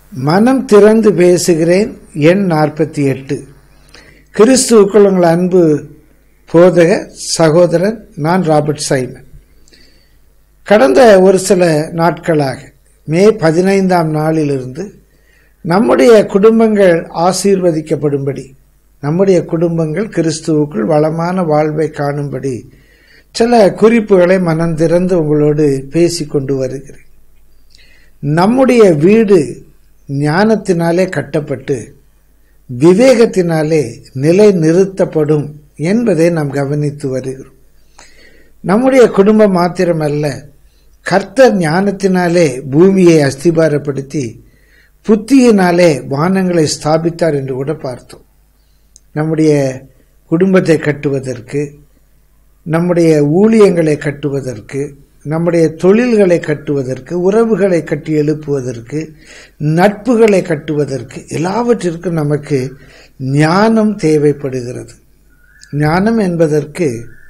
மனம் திறந்து பேசுகிறேன் எண் நாற்பத்தி எட்டு கிறிஸ்துவுக்குள் உங்கள் அன்பு போதக சகோதரன் நான் ராபர்ட் சைமன் கடந்த ஒரு சில நாட்களாக மே பதினைந்தாம் நாளிலிருந்து நம்முடைய குடும்பங்கள் ஆசீர்வதிக்கப்படும்படி நம்முடைய குடும்பங்கள் கிறிஸ்துவுக்குள் வளமான வாழ்வை காணும்படி சில குறிப்புகளை மனம் திறந்து உங்களோடு பேசிக் கொண்டு வருகிறேன் நம்முடைய வீடு ஞானத்தினாலே கட்டப்பட்டு விவேகத்தினாலே நிலை நிறுத்தப்படும் என்பதை நாம் கவனித்து வருகிறோம் நம்முடைய குடும்பம் மாத்திரமல்ல கர்த்தர் ஞானத்தினாலே பூமியை அஸ்திபாரப்படுத்தி புத்தியினாலே வானங்களை ஸ்தாபித்தார் என்று கூட பார்த்தோம் நம்முடைய குடும்பத்தை கட்டுவதற்கு நம்முடைய ஊழியங்களை கட்டுவதற்கு நம்முடைய தொழில்களை கட்டுவதற்கு உறவுகளை கட்டி எழுப்புவதற்கு நட்புகளை கட்டுவதற்கு எல்லாவற்றிற்கும் நமக்கு ஞானம் தேவைப்படுகிறது ஞானம் என்பதற்கு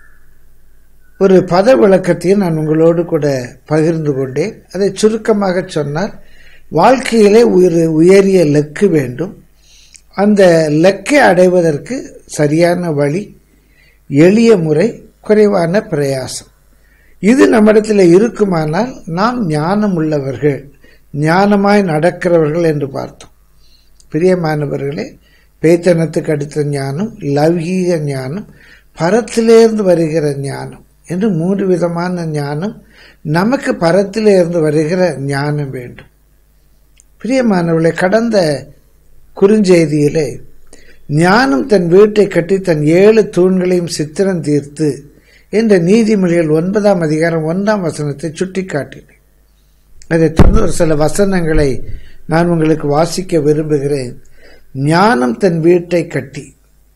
ஒரு பத விளக்கத்தையும் நான் உங்களோடு கூட பகிர்ந்து கொண்டேன் அதை சுருக்கமாக சொன்னால் வாழ்க்கையிலே ஒரு உயரிய லக்கு வேண்டும் அந்த லக்கை அடைவதற்கு சரியான வழி எளிய முறை குறைவான பிரயாசம் இது நம்மிடத்தில் இருக்குமானால் நாம் ஞானம் உள்ளவர்கள் ஞானமாய் நடக்கிறவர்கள் என்று பார்த்தோம் பிரியமானவர்களே பேத்தனத்துக்கு அடுத்த ஞானம் லௌகீக ஞானம் பரத்திலிருந்து வருகிற ஞானம் என்று மூன்று விதமான ஞானம் நமக்கு பரத்திலிருந்து வருகிற ஞானம் வேண்டும் பிரியமானவர்களே கடந்த குறுஞ்செய்தியிலே ஞானம் தன் வீட்டை கட்டி தன் ஏழு தூண்களையும் சித்திரம் தீர்த்து என்ற நீதிமொழிகள் ஒன்பதாம் அதிகாரம் ஒன்றாம் வசனத்தை சுட்டிக்காட்டினேன் அதை தொடர்ந்து ஒரு சில வசனங்களை நான் உங்களுக்கு வாசிக்க விரும்புகிறேன் ஞானம் தன் வீட்டை கட்டி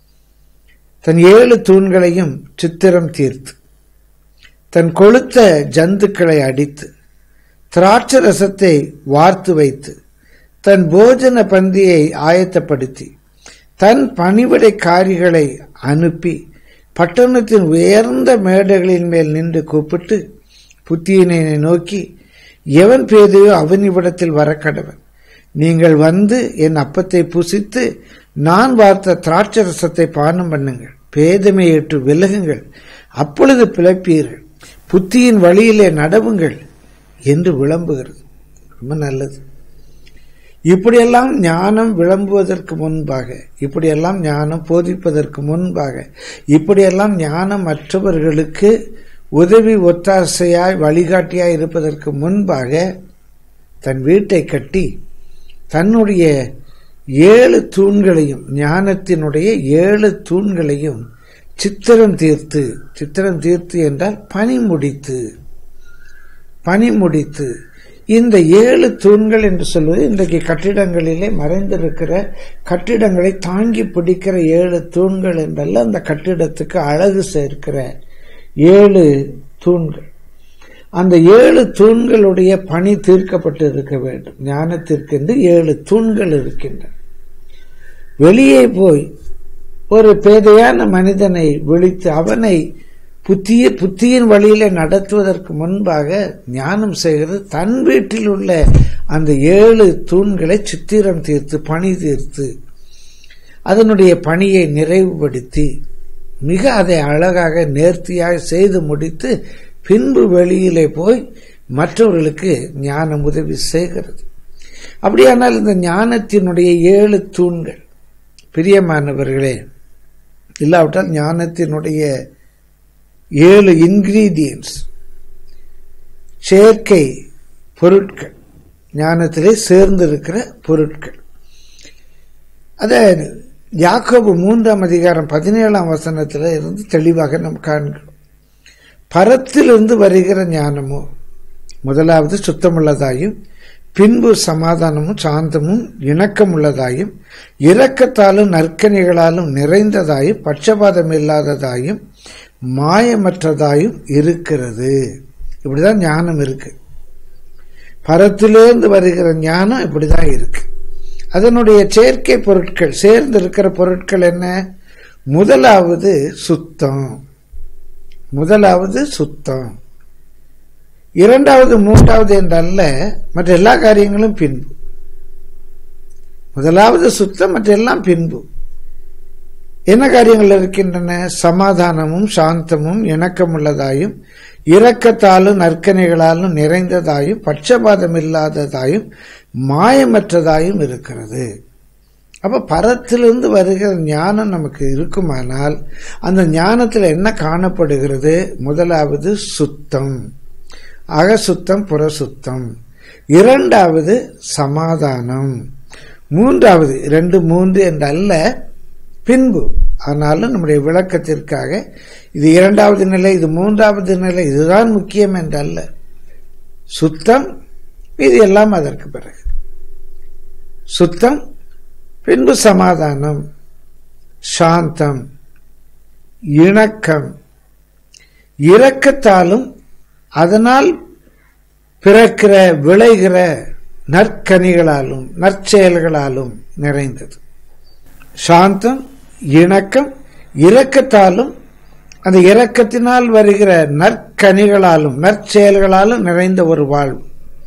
தன் ஏழு தூண்களையும் சித்திரம் தீர்த்து தன் கொளுத்த ஜந்துக்களை அடித்து திராட்சை ரசத்தை வார்த்து வைத்து தன் போஜன பந்தியை ஆயத்தப்படுத்தி தன் பணிவிடைக்காரிகளை அனுப்பி பட்டணத்தின் உயர்ந்த மேடைகளின் மேல் நின்று கூப்பிட்டு புத்தியினை நோக்கி எவன் பேதையோ அவனிவிடத்தில் வர கடவன் நீங்கள் வந்து என் அப்பத்தை புசித்து நான் வார்த்த திராட்சை ரசத்தை பானம் பண்ணுங்கள் பேதமையேற்று விலகுங்கள் அப்பொழுது பிழைப்பீர்கள் புத்தியின் வழியிலே நடவுங்கள் என்று விளம்புகிறது ரொம்ப நல்லது இப்படியெல்லாம் ஞானம் விளம்புவதற்கு முன்பாக இப்படியெல்லாம் ஞானம் போதிப்பதற்கு முன்பாக இப்படியெல்லாம் ஞானம் மற்றவர்களுக்கு உதவி ஒத்தாசையாய் வழிகாட்டியாய் இருப்பதற்கு முன்பாக தன் வீட்டை கட்டி தன்னுடைய ஏழு தூண்களையும் ஞானத்தினுடைய ஏழு தூண்களையும் சித்திரம் தீர்த்து சித்திரம் தீர்த்து என்றால் பனி முடித்து பனி முடித்து இந்த ஏழு தூண்கள் என்று சொல்வது இன்றைக்கு கட்டிடங்களிலே மறைந்திருக்கிற கட்டிடங்களை தாங்கி பிடிக்கிற ஏழு தூண்கள் என்றல்ல அந்த கட்டிடத்துக்கு அழகு சேர்க்கிற ஏழு தூண்கள் அந்த ஏழு தூண்களுடைய பணி தீர்க்கப்பட்டு இருக்க வேண்டும் ஞானத்திற்கு என்று ஏழு தூண்கள் இருக்கின்றன வெளியே போய் ஒரு பேதையான மனிதனை விழித்து அவனை புத்திய புத்தியின் வழியில நடத்துவதற்கு முன்பாக ஞானம் செய்கிறது தன் வீட்டில் உள்ள அந்த ஏழு தூண்களை சித்திரம் தீர்த்து பணி தீர்த்து அதனுடைய பணியை நிறைவுபடுத்தி மிக அதை அழகாக நேர்த்தியாக செய்து முடித்து பின்பு வெளியிலே போய் மற்றவர்களுக்கு ஞானம் உதவி செய்கிறது அப்படியானால் இந்த ஞானத்தினுடைய ஏழு தூண்கள் பிரியமானவர்களே இல்லாவிட்டால் ஞானத்தினுடைய ஏழு இன்கிரீடியன்ஸ் செயற்கை பொருட்கள் ஞானத்திலே சேர்ந்திருக்கிற பொருட்கள் அத யாக்கோபு மூன்றாம் அதிகாரம் பதினேழாம் வசனத்தில் இருந்து தெளிவாக நாம் காண்கிறோம் பரத்திலிருந்து வருகிற ஞானமோ முதலாவது சுத்தமுள்ளதாயும் பின்பு சமாதானமும் சாந்தமும் இணக்கமுள்ளதாயும் இரக்கத்தாலும் நற்கனிகளாலும் நிறைந்ததாயும் பட்சபாதம் இல்லாததாயும் மாயமற்றதாயும் இருக்கிறது இப்படிதான் ஞானம் இருக்கு பரத்திலிருந்து வருகிற ஞானம் இப்படிதான் இருக்கு அதனுடைய செயற்கை பொருட்கள் சேர்ந்து இருக்கிற பொருட்கள் என்ன முதலாவது சுத்தம் முதலாவது சுத்தம் இரண்டாவது மூன்றாவது என்றல்ல மற்ற எல்லா காரியங்களும் பின்பு முதலாவது சுத்தம் மற்றெல்லாம் பின்பு என்ன காரியங்கள் இருக்கின்றன சமாதானமும் சாந்தமும் இணக்கமுள்ளதாயும் இரக்கத்தாலும் நற்கனைகளாலும் நிறைந்ததாயும் பட்சபாதம் இல்லாததாயும் மாயமற்றதாயும் இருக்கிறது அப்ப பரத்திலிருந்து வருகிற ஞானம் நமக்கு இருக்குமானால் அந்த ஞானத்தில் என்ன காணப்படுகிறது முதலாவது சுத்தம் அக சுத்தம் புற சுத்தம் இரண்டாவது சமாதானம் மூன்றாவது ரெண்டு மூன்று என்று அல்ல பின்பு ஆனாலும் நம்முடைய விளக்கத்திற்காக இது இரண்டாவது நிலை இது மூன்றாவது நிலை இதுதான் முக்கியம் என்றல்ல சுத்தம் இது எல்லாம் அதற்கு பிறகு சுத்தம் பின்பு சமாதானம் சாந்தம் இணக்கம் இரக்கத்தாலும் அதனால் பிறக்கிற விளைகிற நற்கனிகளாலும் நற்செயல்களாலும் நிறைந்தது சாந்தம் இணக்கம் இரக்கத்தாலும் அந்த இரக்கத்தினால் வருகிற நற்கனிகளாலும் நற்செயல்களாலும் நிறைந்த ஒரு வாழ்வு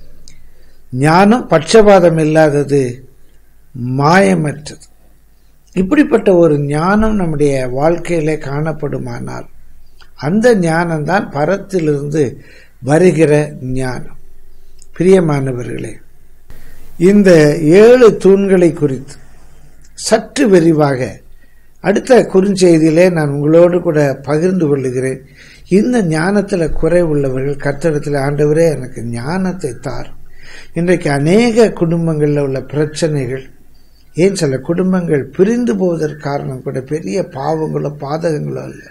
ஞானம் பட்சபாதம் இல்லாதது மாயமற்றது இப்படிப்பட்ட ஒரு ஞானம் நம்முடைய வாழ்க்கையிலே காணப்படுமானால் அந்த ஞானம்தான் பரத்திலிருந்து வருகிற ஞானம் பிரியமானவர்களே இந்த ஏழு தூண்களை குறித்து சற்று விரிவாக அடுத்த குறுஞ்செய்தியிலே நான் உங்களோடு கூட பகிர்ந்து கொள்ளுகிறேன் இந்த ஞானத்தில் குறை உள்ளவர்கள் கத்தடத்தில் ஆண்டவரே எனக்கு ஞானத்தை தார் இன்றைக்கு அநேக குடும்பங்களில் உள்ள பிரச்சனைகள் ஏன் சில குடும்பங்கள் பிரிந்து போவதற்கு காரணம் கூட பெரிய பாவங்களோ பாதகங்களோ அல்ல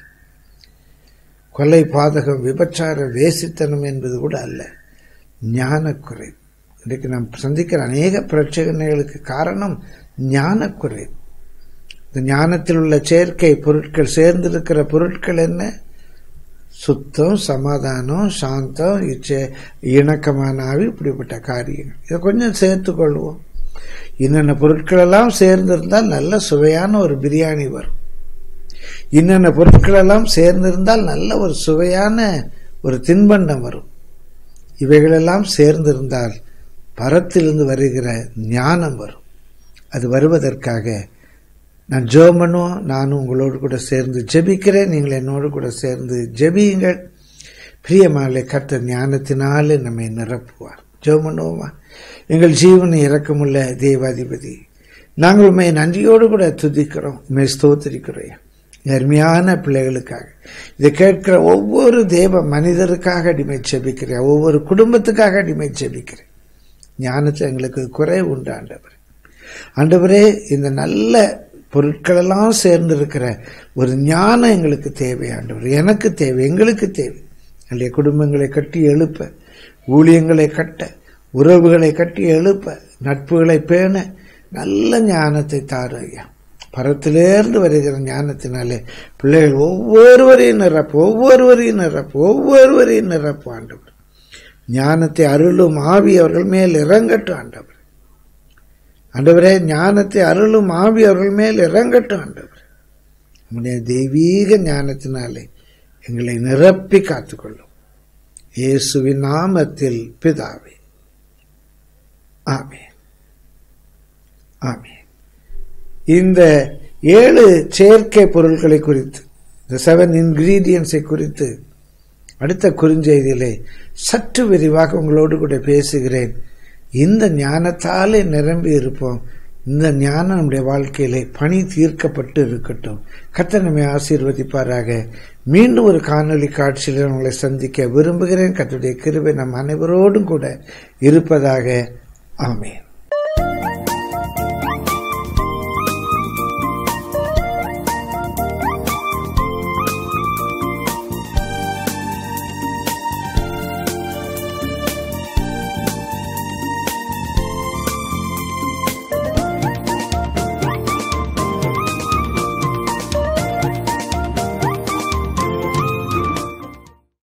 கொலை பாதகம் விபச்சார வேசித்தனம் என்பது கூட அல்ல ஞானக்குறை இன்றைக்கு நாம் சந்திக்கிற அநேக பிரச்சனைகளுக்கு காரணம் ஞானக்குறை இந்த ஞானத்தில் உள்ள செயற்கை பொருட்கள் சேர்ந்திருக்கிற பொருட்கள் என்ன சுத்தம் சமாதானம் சாந்தம் இணக்கமான ஆவி இப்படிப்பட்ட காரியங்கள் இதை கொஞ்சம் சேர்த்து கொள்வோம் இன்னென்ன பொருட்கள் எல்லாம் சேர்ந்திருந்தால் நல்ல சுவையான ஒரு பிரியாணி வரும் இன்னென்ன பொருட்கள் எல்லாம் சேர்ந்திருந்தால் நல்ல ஒரு சுவையான ஒரு தின்பண்டம் வரும் இவைகளெல்லாம் சேர்ந்திருந்தால் பரத்திலிருந்து வருகிற ஞானம் வரும் அது வருவதற்காக நான் ஜெபம் பண்ணுவோம் நானும் உங்களோடு கூட சேர்ந்து ஜெபிக்கிறேன் நீங்கள் என்னோடு கூட சேர்ந்து ஜெபியுங்கள் பிரியமாலே கத்த ஞானத்தினாலே நம்மை நிரப்புவார் ஜெபம் பண்ணுவோமா எங்கள் ஜீவனை இறக்கமுள்ள தேவாதிபதி நாங்கள் உண்மை நன்றியோடு கூட துதிக்கிறோம் உண்மை ஸ்தோத்திரிக்கிறோம் அருமையான பிள்ளைகளுக்காக இதை கேட்கிற ஒவ்வொரு தேவ மனிதருக்காக அடிமை செபிக்கிறேன் ஒவ்வொரு குடும்பத்துக்காக அடிமை செபிக்கிறேன் ஞானத்தில் எங்களுக்கு குறை உண்டு ஆண்டவர் ஆண்டவரே இந்த நல்ல பொருட்களெல்லாம் சேர்ந்து இருக்கிற ஒரு ஞானம் எங்களுக்கு தேவை ஆண்டவர் எனக்கு தேவை எங்களுக்கு தேவை என்னுடைய குடும்பங்களை கட்டி எழுப்ப ஊழியங்களை கட்ட உறவுகளை கட்டி எழுப்ப நட்புகளை பேண நல்ல ஞானத்தை தாரு ஐயா பரத்திலேருந்து வருகிற ஞானத்தினாலே பிள்ளைகள் ஒவ்வொருவரையும் நிரப்பு ஒவ்வொருவரையும் நிரப்பு ஒவ்வொருவரையும் நிரப்பு ஆண்டவர் ஞானத்தை அருளும் ஆவி அவர்கள் மேல் இறங்கட்டும் ஆண்டவர் ஆண்டவரே ஞானத்தை அருளும் ஆவி அவர்கள் மேல் இறங்கட்டும் ஆண்டவர் நம்முடைய தெய்வீக ஞானத்தினாலே எங்களை நிரப்பி காத்துக்கொள்ளும் இயேசுவின் நாமத்தில் பிதாவே ஆமே ஆமே இந்த ஏழு செயற்கை பொருட்களை குறித்து இந்த செவன் இன்கிரீடியன்ஸை குறித்து அடுத்த குறுஞ்செய்தியிலே சற்று விரிவாக உங்களோடு கூட பேசுகிறேன் இந்த ஞானத்தாலே நிரம்பி இருப்போம் இந்த ஞானம் நம்முடைய வாழ்க்கையிலே பணி தீர்க்கப்பட்டு இருக்கட்டும் கத்த நம்மை ஆசீர்வதிப்பாராக மீண்டும் ஒரு காணொலி காட்சியில் உங்களை சந்திக்க விரும்புகிறேன் கத்துடைய கிருபை நம் அனைவரோடும் கூட இருப்பதாக ஆமேன்